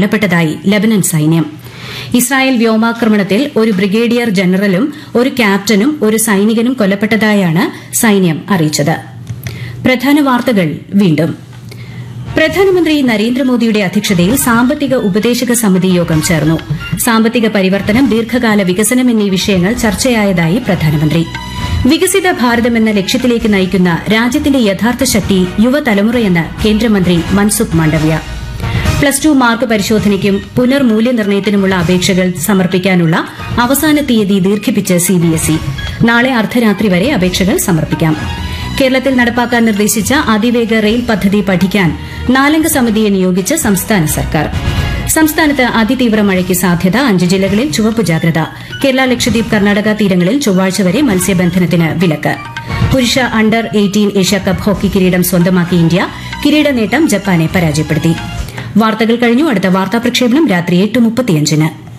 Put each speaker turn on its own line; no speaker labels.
കൊല്ലപ്പെട്ടതായി ലബനൻ സൈന്യം ഇസ്രായേൽ വ്യോമാക്രമണത്തിൽ ഒരു ബ്രിഗേഡിയർ ജനറലും ഒരു ക്യാപ്റ്റനും ഒരു സൈനികനും കൊല്ലപ്പെട്ടതായാണ് സൈന്യം അറിയിച്ചത് പ്രധാന വാർത്തകൾ വീണ്ടും പ്രധാനമന്ത്രി നരേന്ദ്രമോദിയുടെ അധ്യക്ഷതയിൽ സാമ്പത്തിക ഉപദേശക സമിതി യോഗം ചേർന്നു സാമ്പത്തിക പരിവർത്തനം ദീർഘകാല വികസനം എന്നീ വിഷയങ്ങൾ ചർച്ചയായതായി പ്രധാനമന്ത്രി വികസിത ഭാരതം എന്ന ലക്ഷ്യത്തിലേക്ക് നയിക്കുന്ന രാജ്യത്തിന്റെ യഥാർത്ഥ ശക്തി യുവതലമുറയെന്ന് കേന്ദ്രമന്ത്രി Mansukh Mandaviya plus two mark പരിശോധനയ്ക്കും പുനർമൂല്യനിർണ്ണയത്തിനുമുള്ള അപേക്ഷകൾ സമർപ്പിക്കാനുള്ള അവസാന തീയതി ദീർഘിപ്പിച്ച് സിബിഎസ്ഇ നാളെ അർദ്ധരാത്രി വരെ അപേക്ഷകൾ സമർപ്പിക്കാം കേരളത്തിൽ നടപ്പാക്കാൻ നിർദ്ദേശിച്ച അതിവേഗ റെയിൽ പദ്ധതി പഠിക്കാൻ നാലംഗ സമിതിയെ നിയോഗിച്ച് സംസ്ഥാന സർക്കാർ സംസ്ഥാനത്ത് അതിതീവ്ര മഴയ്ക്ക് സാധ്യത അഞ്ച് ജില്ലകളിൽ ചുവപ്പ് ജാഗ്രത കേരള ലക്ഷദ്വീപ് കർണാടക തീരങ്ങളിൽ ചൊവ്വാഴ്ച വരെ മത്സ്യബന്ധനത്തിന് വിലക്ക് പുരുഷ അണ്ടർ എയ്റ്റീൻ ഏഷ്യാകപ്പ് ഹോക്കി കിരീടം സ്വന്തമാക്കി ഇന്ത്യ കിരീട നേട്ടം ജപ്പാനെ പരാജയപ്പെടുത്തി വാർത്തകൾ കഴിഞ്ഞു അടുത്ത വാർത്താ പ്രക്ഷേപണം രാത്രി എട്ട് മുപ്പത്തിയഞ്ചിന്